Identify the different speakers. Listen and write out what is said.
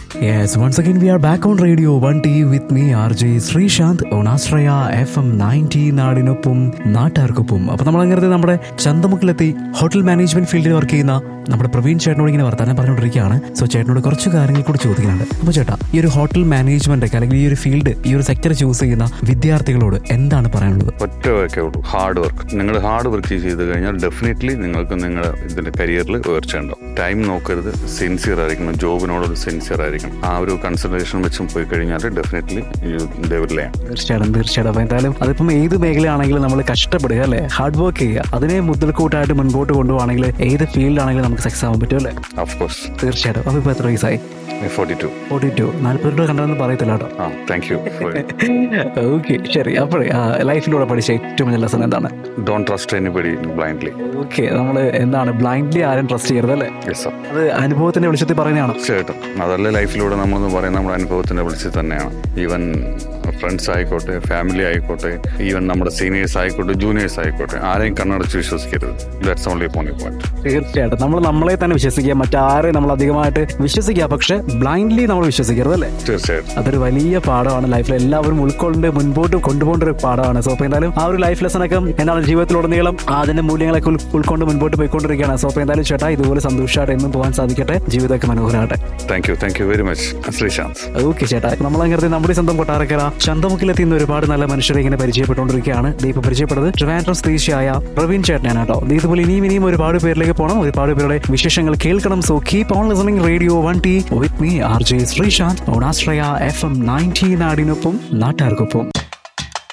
Speaker 1: Yes, once again we are back on Radio 1T with me RJ Sreesanth on Astraya FM 90 നാടിനൊപ്പം നാട്ടുകാർക്കൊപ്പം അപ്പൊ നമ്മൾ അങ്ങനത്തെ നമ്മുടെ ചന്തമുക്കിലെത്തി ഹോട്ടൽ മാനേജ്മെന്റ് ഫീൽഡിൽ വർക്ക് ചെയ്യുന്ന നമ്മുടെ പ്രവീൺ ചേട്ടനോട് ഇങ്ങനെ വർത്താനം പറഞ്ഞുകൊണ്ടിരിക്കുകയാണ് സോ ചേട്ടനോട് കുറച്ച് കാര്യങ്ങൾ കൂടി ചോദിക്കുന്നുണ്ട് അപ്പോൾ ചേട്ടാ ഈ ഒരു ഹോട്ടൽ മാനേജ്മെന്റ് ഒക്കെ അല്ലെങ്കിൽ ഈ ഒരു ഫീൽഡ് ഈ ഒരു സെക്ടർ ചൂസ് ചെയ്യുന്ന വിദ്യാർത്ഥികളോട് എന്താണ് പറയാനുള്ളത്
Speaker 2: ഒറ്റ വയ്ക്കേ ഉള്ളൂ ഹാർഡ് വർക്ക് നിങ്ങൾ ഹാർഡ് വർക്ക് ചെയ്ത് കഴിഞ്ഞാൽ ഡെഫിനറ്റ്ലി നിങ്ങൾക്ക് നിങ്ങളുടെ ഇതിന്റെ കരിയറിൽ ഉയർച്ച ഉണ്ടാവും ടൈം നോക്കരുത് സിൻസിയർ ആയിരിക്കണം ജോബിനോടൊരു സിൻസിയർ ആയിരിക്കണം ആ ഒരു കൺസിഡറേഷൻ വെച്ചും പോയി കഴിഞ്ഞാൽ ഡെഫിനറ്റ്ലി ഡെവലപ്പ്
Speaker 1: തീർച്ചയായിട്ടും തീർച്ചയായിട്ടും അപ്പൊ എന്തായാലും അതിപ്പം ഏത് മേഖലയാണെങ്കിലും നമ്മൾ കഷ്ടപ്പെടുക അല്ലേ ഹാർഡ് വർക്ക് ചെയ്യുക അതിനെ മുതൽക്കൂട്ടായിട്ട് മുൻപോട്ട് കൊണ്ടുപോകണമെങ്കിൽ ഏത് ഫീൽഡാണെങ്കിലും നമുക്ക് സക്സസ് ആവാൻ പറ്റും അല്ലേ
Speaker 2: ഓഫ് കോഴ്സ്
Speaker 1: തീർച്ചയായിട്ടും അപ്പൊ ഇപ്പൊ എത്ര വയസ്സായി
Speaker 2: ഫോർട്ടി ടു
Speaker 1: ഫോർട്ടി ടു നാല്പത്തിരണ്ട് കണ്ടെന്ന് പറയത്തില്ല കേട്ടോ
Speaker 2: ആ താങ്ക് യു
Speaker 1: ഓക്കെ ശരി അപ്പോഴേ ലൈഫിലൂടെ പഠിച്ച ഏറ്റവും വലിയ ലെസൺ എന്താണ്
Speaker 2: don't trust anybody blindly
Speaker 1: okay നമ്മൾ എന്താണ് ബ്ലൈൻഡ്ലി ആരും ട്രസ്റ്റ് ചെയ്യരുത് അല്ലേ
Speaker 2: യെസ് സർ
Speaker 1: അത് അനുഭവത്തിന്റെ വെളിച്ചത്തിൽ പറയുന്നതാണോ
Speaker 2: തീർച്ചയായിട്ടും അതല്ലേ ലൈഫിലൂടെ നമ്മളെന്ന് പറയുന്ന നമ്മുടെ അനുഭവത്തിന്റെ വിളിച്ച് തന്നെയാണ് ഈവൻ ഫ്രണ്ട്സ് ആയിക്കോട്ടെ ഫാമിലി ആയിക്കോട്ടെ ഈവൻ നമ്മുടെ സീനിയേഴ്സ് ആയിക്കോട്ടെ ജൂനിയേഴ്സ് ആയിക്കോട്ടെ ആരെയും കണ്ണടച്ച് വിശ്വസിക്കരുത് ദാറ്റ്സ് ഓൺലി പോണി പോയിന്റ്
Speaker 1: തീർച്ചയായിട്ടും നമ്മൾ നമ്മളെ തന്നെ വിശ്വസിക്കുക മറ്റാരെയും നമ്മൾ അധികമായിട്ട് വിശ്വസിക്കുക പക്ഷെ ബ്ലൈൻഡ്ലി നമ്മൾ വിശ്വസിക്കരുത് അല്ലേ
Speaker 2: തീർച്ചയായിട്ടും
Speaker 1: അതൊരു വലിയ പാഠമാണ് ലൈഫിൽ എല്ലാവരും ഉൾക്കൊണ്ട് മുൻപോട്ട് കൊണ്ടുപോകേണ്ട ഒരു പാഠമാണ് സോ അപ്പോൾ എന്തായാലും ആ ഒരു ലൈഫ് ലെസൺ ഒക്കെ എന്താണ് ജീവിതത്തിലുടനീളം അതിന്റെ മൂല്യങ്ങളൊക്കെ ഉൾ- ഉൾക്കൊണ്ട് മുൻപോട്ട് പോയിക്കൊണ്ടിരിക്കുകയാണ് സോ അപ്പോൾ എന്തായാലും ചേട്ടാ ഇതുപോലെ സന്തോഷമായിട്ട് എന്നും പോകാൻ സാധിക്കട്ടെ ജീവിതമൊക്കെ മനോഹരമാകട്ടെ
Speaker 2: thank you thank you very much Sreesanth
Speaker 1: okay ചേട്ടാ നമ്മളങ്ങനെ നമ്മുടെ സ്വന്തം കൊട്ടാരക്കര ചന്തമുക്കിലെത്തി ഇന്ന് ഒരുപാട് നല്ല മനുഷ്യരെ ഇങ്ങനെ പരിചയപ്പെട്ടുകൊണ്ടിരിക്കുകയാണ് ദീപ് പരിചയപ്പെട്ടത് ട്രിവാൻഡ്രം സ്വദേശിയായ പ്രവീൺ ചേട്ടനാണ് കേട്ടോ ദേ ഇതുപോലെ ഇനിയും ഇനിയും ഒരുപാട് പേരിലേക്ക് പോകണം ഒരുപാട് പേരുടെ വിശേഷങ്ങൾ കേൾക്കണം so keep on listening radio one T with me R J Sreesanth Onashraya F M nineteen നാടിനൊപ്പം നാട്ടുകാർക്കൊപ്പം